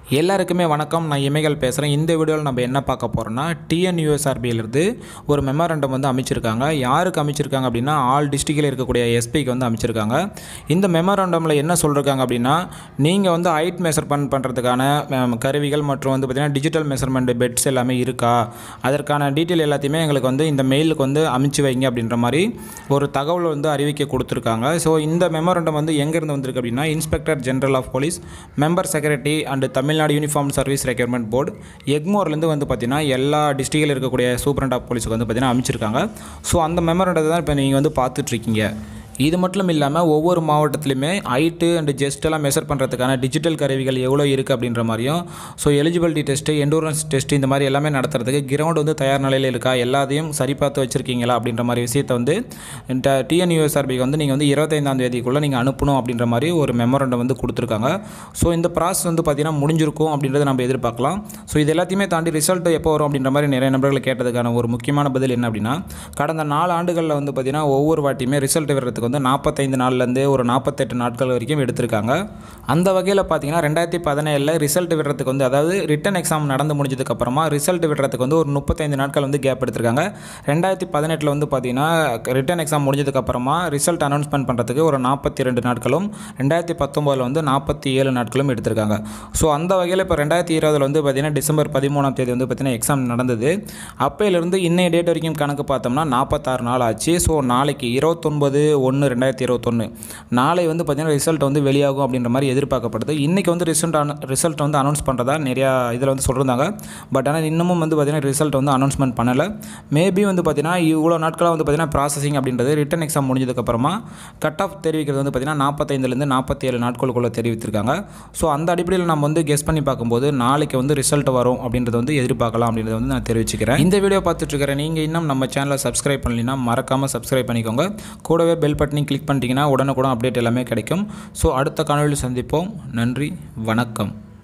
எல்லாருக்குமே வணக்கம் நான் இமைகள் பேசுகிறேன் இந்த வீடியோவில் நம்ம என்ன பார்க்க போகிறோம்னா டிஎன்யூஎஸ்ஆர்பியிலிருந்து ஒரு மெமரண்டம் வந்து அமைச்சிருக்காங்க யாருக்கு அமைச்சிருக்காங்க அப்படின்னா ஆல் டிஸ்ட்ரிக்டில் இருக்கக்கூடிய எஸ்பிக்கு வந்து அமைச்சிருக்காங்க இந்த மெமரண்டமில் என்ன சொல்லியிருக்காங்க அப்படின்னா நீங்கள் வந்து ஹைட் மெஷர்மெண்ட் பண்ணுறதுக்கான அஹ், கருவிகள் மற்றும் வந்து பார்த்திங்கன்னா டிஜிட்டல் மெஷர்மெண்ட் பெட்ஸ் எல்லாமே இருக்கா அதற்கான டீட்டெயில் எல்லாத்தையுமே எங்களுக்கு வந்து இந்த மெயிலுக்கு வந்து அமுச்சு வைங்க அப்படின்ற மாதிரி ஒரு தகவல் வந்து அறிவிக்க கொடுத்துருக்காங்க ஸோ இந்த மெமரண்டம் வந்து எங்கேருந்து வந்திருக்கு அப்படின்னா inspector general of police member secretary and Tamil Nadu uniform service requirement board எக்மோர்லேருந்து வந்து பார்த்தீங்கன்னா எல்லா டிஸ்ட்ரிக்டில் இருக்கக்கூடிய சூப்பரண்ட் ஆஃப் போலீஸுக்கு வந்து பார்த்தீங்கன்னா அமைச்சிருக்காங்க ஸோ அந்த மெமரண்டத்தை தான் இப்போ நீங்கள் வந்து பார்த்துட்ருக்கீங்க இது மட்டும் இல்லாமல் ஒவ்வொரு மாவட்டத்துலையுமே ஹைட்டு அண்ட் ஜெஸ்ட் எல்லாம் மெஷர் பண்ணுறதுக்கான டிஜிட்டல் கருவிகள் எவ்வளோ இருக்குது அப்படின்ற மாதிரியும் so eligibility test endurance test இந்த மாதிரி எல்லாமே நடத்துறதுக்கு கிரவுண்ட் வந்து தயார் நிலையில் இருக்கா எல்லாத்தையும் சரி பார்த்து வச்சுருக்கீங்களா அப்படின்ற மாதிரி விஷயத்தை வந்து டிஎன்யூஎஸ்ஆர்பிக்கு வந்து நீங்கள் வந்து இருபத்தைந்தாம் தேதிக்குள்ளே நீங்கள் அனுப்பணும் அப்படின்ற மாதிரி ஒரு மெமரண்டம் வந்து கொடுத்துருக்காங்க ஸோ இந்த ப்ராசஸ் வந்து பார்த்திங்கன்னா முடிஞ்சிருக்கும் அப்படின்றத நம்ம எதிர்பார்க்கலாம் ஸோ இது எல்லாத்தையுமே தாண்டி ரிசல்ட் எப்போ வரும் அப்படின்ற மாதிரி நிறைய நபர்கள் கேட்டதுக்கான ஒரு முக்கியமான பதில் என்ன அப்படின்னா கடந்த நாலு ஆண்டுகளில் வந்து பார்த்திங்கன்னா ஒவ்வொரு வாட்டியுமே ரிசல்ட் வர்றதுக்கு வந்து நாற்பத்தைந்து நாள்லேருந்து ஒரு நாற்பத்தெட்டு நாட்கள் வரைக்கும் எடுத்திருக்காங்க அந்த வகையில் பார்த்தீங்கன்னா ரெண்டாயிரத்தி பதினேழில் ரிசல்ட் விடுறதுக்கு வந்து அதாவது ரிட்டன் எக்ஸாம் நடந்து முடிஞ்சதுக்கப்புறமா ரிசல்ட் விடுறதுக்கு வந்து ஒரு முப்பத்தைந்து நாட்கள் வந்து கேப் எடுத்திருக்காங்க ரெண்டாயிரத்தி பதினெட்டில் வந்து பார்த்தீங்கன்னா ரிட்டன் எக்ஸாம் முடிஞ்சதுக்கப்புறமா ரிசல்ட் அனௌன்ஸ்மெண்ட் பண்ணுறதுக்கு ஒரு நாற்பத்தி ரெண்டு நாட்களும் ரெண்டாயிரத்தி பத்தொம்போதில் வந்து நாற்பத்தி ஏழு நாட்களும் எடுத்திருக்காங்க ஸோ அந்த வகையில் இப்போ ரெண்டாயிரத்தி இருபதில் வந்து பார்த்தீங்கன்னா டிசம்பர் பதிமூணாம் தேதி வந்து பார்த்தீங்கன்னா எக்ஸாம் நடந்தது அப்பையிலிருந்து இன்னைய டேட் வரைக்கும் கணக்கு பார்த்தோம்னா நாற்பத்தாறு நாள் ஆச்சு ஸோ நாளைக்கு இருபத்தொன்பது ஒன்று ரெண்டாயிரத்தி இருபத்தொன்று நாளை வந்து பார்த்தீங்கன்னா ரிசல்ட் வந்து வெளியாகும் அப்படின்ற மாதிரி எதிர்பார்க்கப்படுது இன்றைக்கி வந்து ரிசல்ட் ரிசல்ட் வந்து அனௌன்ஸ் பண்ணுறதா நிறையா இதில் வந்து சொல்லியிருந்தாங்க பட் ஆனால் இன்னமும் வந்து பார்த்தீங்கன்னா ரிசல்ட் வந்து அனௌன்ஸ்மெண்ட் பண்ணலை மேபி வந்து பார்த்தீங்கன்னா இவ்வளோ நாட்களாக வந்து பார்த்தீங்கன்னா ப்ராசஸிங் அப்படின்றது ரிட்டன் எக்ஸாம் முடிஞ்சதுக்கப்புறமா கட் ஆஃப் தெரிவிக்கிறது வந்து பார்த்தீங்கன்னா நாற்பத்தைந்துலேருந்து நாற்பத்தி ஏழு நாட்களுக்குள்ளே தெரிவித்திருக்காங்க ஸோ அந்த அடிப்படையில் நம்ம வந்து கெஸ் பண்ணி பார்க்கும்போது நாளைக்கு வந்து ரிசல்ட் வரும் அப்படின்றத வந்து எதிர்பார்க்கலாம் அப்படின்றத வந்து நான் தெரிவிச்சுக்கிறேன் இந்த வீடியோ பார்த்துட்டு இருக்கிற நீங்கள் இன்னும் நம்ம சேனலை சப்ஸ்கிரைப் பண்ணலைன்னா மறக்காமல் சப்ஸ்கிரைப் பண்ணிக்கோங்க கூடவே பெல் பட்டனையும் கிளிக் பண்ணிட்டீங்கன்னா உடனுக்குடன் அப்டேட் எல்லாமே கிடைக்கும் ஸோ அடுத்த காணொலியில் சந்திப்போம் நன்றி வணக்கம்